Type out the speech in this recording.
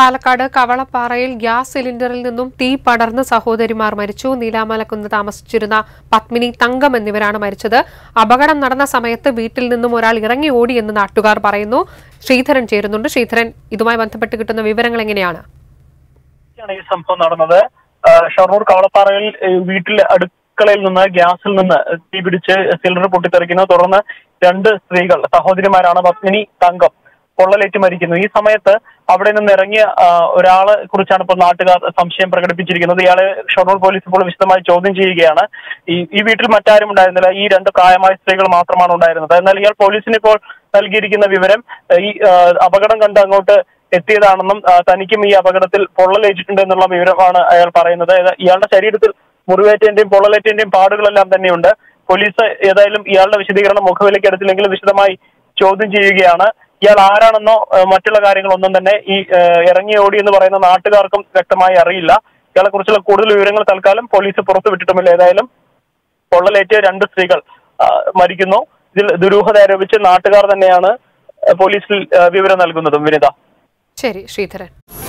പാലക്കാട് കവളപ്പാറയിൽ ഗ്യാസ് സിലിണ്ടറിൽ നിന്നും തീ പടർന്ന് സഹോദരിമാർ മരിച്ചു നീലാമലക്കുന്ന് താമസിച്ചിരുന്ന പത്മിനി തങ്കം എന്നിവരാണ് മരിച്ചത് അപകടം നടന്ന സമയത്ത് വീട്ടിൽ നിന്നും ഒരാൾ ഇറങ്ങി ഓടിയെന്ന് നാട്ടുകാർ പറയുന്നു ശ്രീധരൻ ചേരുന്നുണ്ട് ശ്രീധരൻ ഇതുമായി ബന്ധപ്പെട്ട് കിട്ടുന്ന വിവരങ്ങൾ എങ്ങനെയാണ് ആണ് ഈ സംഭവം നടന്നത് ആ, ഷൊർണൂർ കവളപ്പാറയിൽ ഏ, വീട്ടിൽ അടുക്കളയിൽ നിന്ന് ഗ്യാസിൽ നിന്ന് തീ പിടിച്ച് സിലിണ്ടർ പൊട്ടിത്തെറിക്കുന്നു തുടർന്ന് രണ്ട് സ്ത്രീകൾ സഹോദരിമാരാണ് പത്മിനി തങ്കം പൊള്ളലേറ്റ് മരിക്കുന്നു ഈ സമയത്ത് അവിടെ നിന്ന് ഇറങ്ങിയ ആ, ഒരാളെ കുറിച്ചാണ് ഇപ്പോൾ നാട്ടുകാർ സംശയം പ്രകടിപ്പിച്ചിരിക്കുന്നത് ഇയാളെ ഷൊർണൂർ പോലീസ് ഇപ്പോൾ വിശദമായി ചോദ്യം ചെയ്യുകയാണ് ഈ ഈ വീട്ടിൽ മറ്റാരും ഉണ്ടായിരുന്നില്ല ഈ രണ്ട് പ്രായമായ സ്ത്രീകൾ മാത്രമാണ് ഉണ്ടായിരുന്നത് എന്നാൽ ഇയാൾ പോലീസിന് ഇപ്പോൾ നൽകിയിരിക്കുന്ന വിവരം ഏ, ഈ ആ, അപകടം കണ്ട് അങ്ങോട്ട് എത്തിയതാണെന്നും ആ, തനിക്കും ഈ അപകടത്തിൽ പൊള്ളലേറ്റിട്ടുണ്ട് എന്നുള്ള വിവരമാണ് അയാൾ പറയുന്നത് ഏതാ- ഇയാളുടെ ശരീരത്തിൽ മുറിവേറ്റന്റെയും പൊള്ളലേറ്റന്റെയും പാടുകളെല്ലാം തന്നെയുണ്ട് പോലീസ് ഏതായാലും ഇയാളുടെ വിശദീകരണം മുഖവിലേക്ക് എടുത്തില്ലെങ്കിലും വിശദമായി ചോദ്യം ചെയ്യുകയാണ് ഇയാൾ ആരാണെന്നോ ആ, മറ്റുള്ള കാര്യങ്ങളൊന്നും തന്നെ ഈ ആ, ഇറങ്ങി ഓടി എന്ന് പറയുന്ന നാട്ടുകാർക്കും വ്യക്തമായി അറിയില്ല ഇയാളെ കുറിച്ചുള്ള കൂടുതൽ വിവരങ്ങൾ തൽക്കാലം പോലീസ് പുറത്തുവിട്ടിട്ടുമില്ല ഏതായാലും പൊള്ളലേറ്റ് രണ്ട് സ്ത്രീകൾ ആ, മരിക്കുന്നു ഇതിൽ ദുരൂഹത ആരോപിച്ച് നാട്ടുകാർ തന്നെയാണ് ആ, പോലീസിൽ ആ, വിവരം നൽകുന്നതും വിനിത ശരി ശ്രീധരൻ